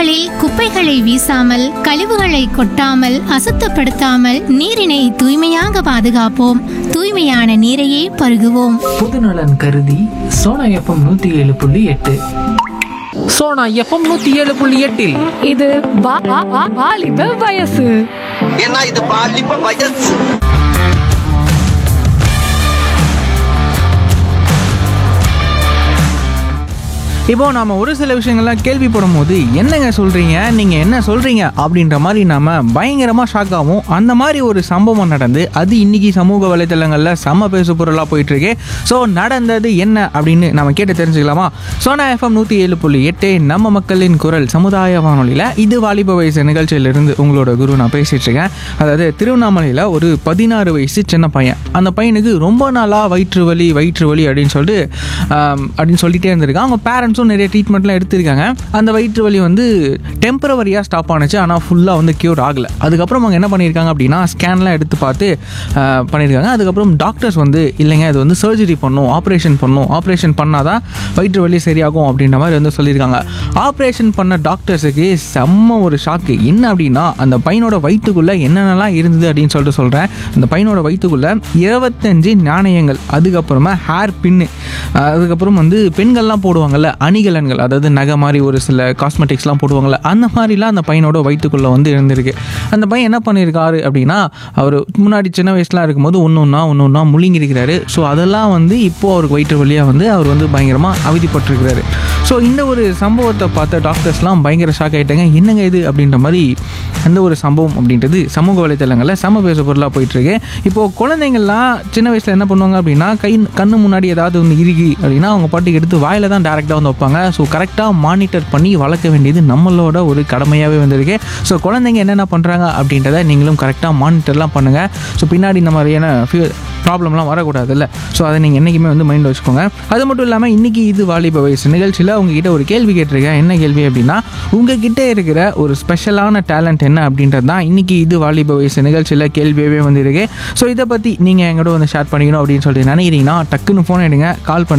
சாலைகளில் குப்பைகளை வீசாமல் கழிவுகளை கொட்டாமல் அசுத்தப்படுத்தாமல் நீரினை தூய்மையாக பாதுகாப்போம் தூய்மையான நீரையே பருகுவோம் பொதுநலன் கருதி சோனா எஃப்எம் நூத்தி ஏழு புள்ளி எட்டு சோனா எஃப்எம் நூத்தி ஏழு புள்ளி எட்டில் இது வா- வா- வா- வாலிப வயசு ஏன்னா இது பாலிப்ப வயசு இப்போ நாம ஒரு சில விஷயங்கள்லாம் கேள்விப்படும் போது என்னங்க சொல்றீங்க நீங்க என்ன சொல்றீங்க அப்படின்ற மாதிரி நாம பயங்கரமா ஷாக் ஆகும் அந்த மாதிரி ஒரு சம்பவம் நடந்து அது இன்னைக்கு சமூக வலைத்தளங்கள்ல செம்ம பேசு பொருளா போயிட்டு இருக்கு ஸோ நடந்தது என்ன அப்படின்னு நம்ம கேட்டு தெரிஞ்சுக்கலாமா சோனா எஃப்எம் நூத்தி ஏழு புள்ளி எட்டு நம்ம மக்களின் குரல் சமுதாய வானொலியில இது வாலிப வயசு நிகழ்ச்சியிலிருந்து உங்களோட குரு நான் பேசிட்டு இருக்கேன் அதாவது திருவண்ணாமலையில ஒரு பதினாறு வயசு சின்ன பையன் அந்த பையனுக்கு ரொம்ப நாளா வயிற்று வலி வயிற்று வலி அப்படின்னு சொல்லிட்டு ஆம், அப்படின்னு சொல்லிட்டே இருந்திருக்காங்க அவங்க பேரண்ட்ஸும் நிறைய ட்ரீட்மெண்ட்லாம் எடுத்திருக்காங்க அந்த வயிற்று வலி வந்து டெம்பரவரியாக ஸ்டாப் ஆனுச்சு ஆனால் ஃபுல்லாக வந்து க்யூர் ஆகலை அதுக்கப்புறம் அவங்க என்ன பண்ணியிருக்காங்க அப்படின்னா ஸ்கேன்லாம் எடுத்து பார்த்து ஆ, பண்ணியிருக்காங்க அதுக்கப்புறம் டாக்டர்ஸ் வந்து இல்லைங்க இது வந்து சர்ஜரி பண்ணும் ஆப்ரேஷன் பண்ணும் ஆப்ரேஷன் பண்ணால் தான் வயிற்று வலி சரியாகும் அப்படின்ற மாதிரி வந்து சொல்லியிருக்காங்க ஆப்ரேஷன் பண்ண டாக்டர்ஸுக்கு செம்ம ஒரு ஷாக்கு என்ன அப்படின்னா அந்த பையனோட வயிற்றுக்குள்ளே என்னென்னலாம் இருந்தது அப்படின்னு சொல்லிட்டு சொல்கிறேன் அந்த பையனோட வயிற்றுக்குள்ளே இருபத்தஞ்சு நாணயங்கள் அதுக்கப்புறமா ஹேர் பின்னு அதுக்கப்புறம் வந்து பெண்கள்லாம் போடுவாங்கல்ல அணிகலன்கள் அதாவது நகை மாதிரி ஒரு சில காஸ்மெட்டிக்ஸ்லாம் போடுவாங்கல்ல அந்த மாதிரிலாம் அந்த பையனோட வயிற்றுக்குள்ளே வந்து இருந்திருக்கு அந்த பையன் என்ன பண்ணியிருக்காரு அப்படின்னா அவர் முன்னாடி சின்ன வயசுலாம் இருக்கும்போது ஒன்று ஒன்றா ஒன்று ஒன்றா முழுங்கிருக்கிறாரு ஸோ அதெல்லாம் வந்து இப்போது அவருக்கு வயிற்று வழியாக வந்து அவர் வந்து பயங்கரமாக அவதிப்பட்டிருக்கிறாரு ஸோ இந்த ஒரு சம்பவத்தை பார்த்த டாக்டர்ஸ்லாம் பயங்கர ஷாக் ஆகிட்டாங்க என்னங்க இது அப்படின்ற மாதிரி அந்த ஒரு சம்பவம் அப்படின்றது சமூக வலைத்தளங்களில் சம பேச பொருளாக போயிட்டுருக்கு இப்போது குழந்தைங்கள்லாம் சின்ன வயசில் என்ன பண்ணுவாங்க அப்படின்னா கை கண்ணு முன்னாடி ஏதாவது ஒன்று இறுகி அப்படின்னா அவங்க பாட்டுக்கு எடுத்து வாயில தான் டேரெக்டாக வந்து வைப்பாங்க ஸோ கரெக்டாக மானிட்டர் பண்ணி வளர்க்க வேண்டியது நம்மளோட ஒரு கடமையாகவே வந்திருக்கு ஸோ குழந்தைங்க என்னென்ன பண்ணுறாங்க அப்படின்றத நீங்களும் கரெக்டாக மானிட்டர்லாம் பண்ணுங்கள் ஸோ பின்னாடி இந்த மாதிரியான ப்ராப்ளம்லாம் வரக்கூடாதுல்ல ஸோ அதை நீங்கள் என்றைக்குமே வந்து மைண்டில் வச்சுக்கோங்க அது மட்டும் இல்லாமல் இன்றைக்கி இது வாலிப வயசு நிகழ்ச்சியில் உங்ககிட்ட ஒரு கேள்வி கேட்டிருக்கேன் என்ன கேள்வி அப்படின்னா உங்ககிட்ட இருக்கிற ஒரு ஸ்பெஷலான டேலண்ட் என்ன அப்படின்றது தான் இன்றைக்கி இது வாலிப வயசு நிகழ்ச்சியில் கேள்வியாகவே வந்திருக்கு ஸோ இதை பற்றி நீங்கள் எங்களோட வந்து ஷேர் பண்ணிக்கணும் அப்படின்னு சொல்லிட்டு நினைக்கிறீங்கன்னா டக்குன்னு ஃபோன் எடுங்க கால் பண்ணி